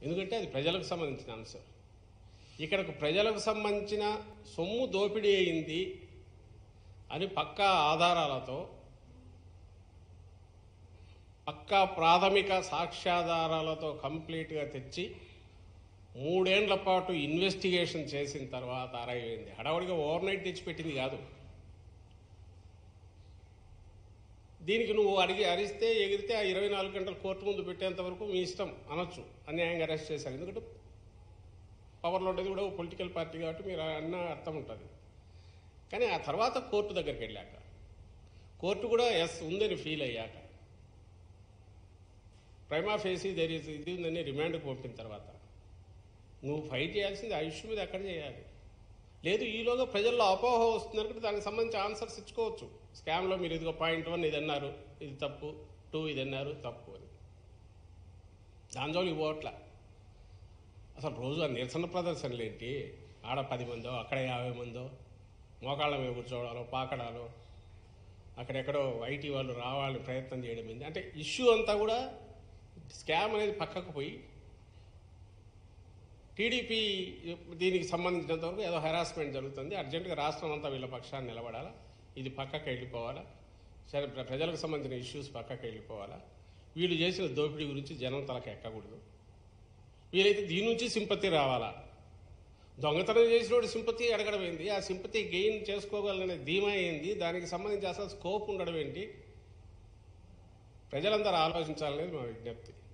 ఎందుకంటే అది ప్రజలకు సంబంధించిన అంశం ఇక్కడకు ప్రజలకు సంబంధించిన సొమ్ము దోపిడీ అయింది అని పక్కా ఆధారాలతో పక్కా ప్రాథమిక సాక్ష్యాధారాలతో కంప్లీట్గా తెచ్చి మూడేండ్ల పాటు ఇన్వెస్టిగేషన్ చేసిన తర్వాత అరైపోయింది హడావుడిగా ఓవర్ నైట్ తెచ్చిపెట్టింది కాదు దీనికి నువ్వు అడిగి అరిస్తే ఎగిరితే ఆ ఇరవై నాలుగు గంటలు కోర్టు ముందు పెట్టేంత వరకు మీ ఇష్టం అనొచ్చు అన్యాయంగా అరెస్ట్ చేశారు ఎందుకంటే పవర్లో ఉండేది కూడా పొలిటికల్ పార్టీ కాబట్టి మీరు అన్న అర్థం ఉంటుంది కానీ ఆ తర్వాత కోర్టు దగ్గరికి వెళ్ళాక కోర్టు కూడా ఎస్ ఉందని ఫీల్ అయ్యాక ప్రైమా ఫేసి దేర్ ఇస్ ఇది ఉందని రిమాండ్కి పంపిన తర్వాత నువ్వు ఫైట్ చేయాల్సింది ఆ ఇష్యూ మీద ఎక్కడ చేయాలి లేదు ఈలోగా ప్రజల్లో అపోహ వస్తుంది అనుకుంటే దానికి సంబంధించి ఆన్సర్స్ ఇచ్చుకోవచ్చు స్కామ్లో మీరు ఇదిగో పాయింట్ వన్ ఇది అన్నారు ఇది తప్పు టూ ఇది అన్నారు తప్పు అని దాని జోలికి పోవట్లా అసలు రోజు ఆ నిరసన ప్రదర్శనలు ఏంటి ఆడ పది మందో అక్కడ యాభై మందో మోకాళ్ళ మీద కూర్చోవడాలో పాకడాలో అక్కడెక్కడో ఐటీ వాళ్ళు రావాలని ప్రయత్నం చేయడం ఏంది అంటే ఇష్యూ అంతా కూడా స్కామ్ అనేది పక్కకు పోయి టీడీపీ దీనికి సంబంధించినంత వరకు ఏదో హెరాస్మెంట్ జరుగుతుంది అర్జెంటుగా రాష్ట్రం అంతా వీళ్ళ పక్షాన్ని నిలబడాలా ఇది పక్కకు వెళ్ళిపోవాలా సరే ప్ర- ప్రజలకు సంబంధించిన ఇష్యూస్ పక్కకు వెళ్ళిపోవాలా వీళ్ళు చేసిన దోపిడీ గురించి జనం తలకు ఎక్కకూడదు వీలైతే దీని నుంచి సింపతి రావాలా దొంగతనం చేసినోడు సింపతి అడగడం ఏంది ఆ సింపతి గెయిన్ చేసుకోగలనే ధీమా ఏంది దానికి సంబంధించి అసలు స్కోప్ ఉండడం ఏంటి ప్రజలందరూ ఆలోచించాలనేది మా విజ్ఞప్తి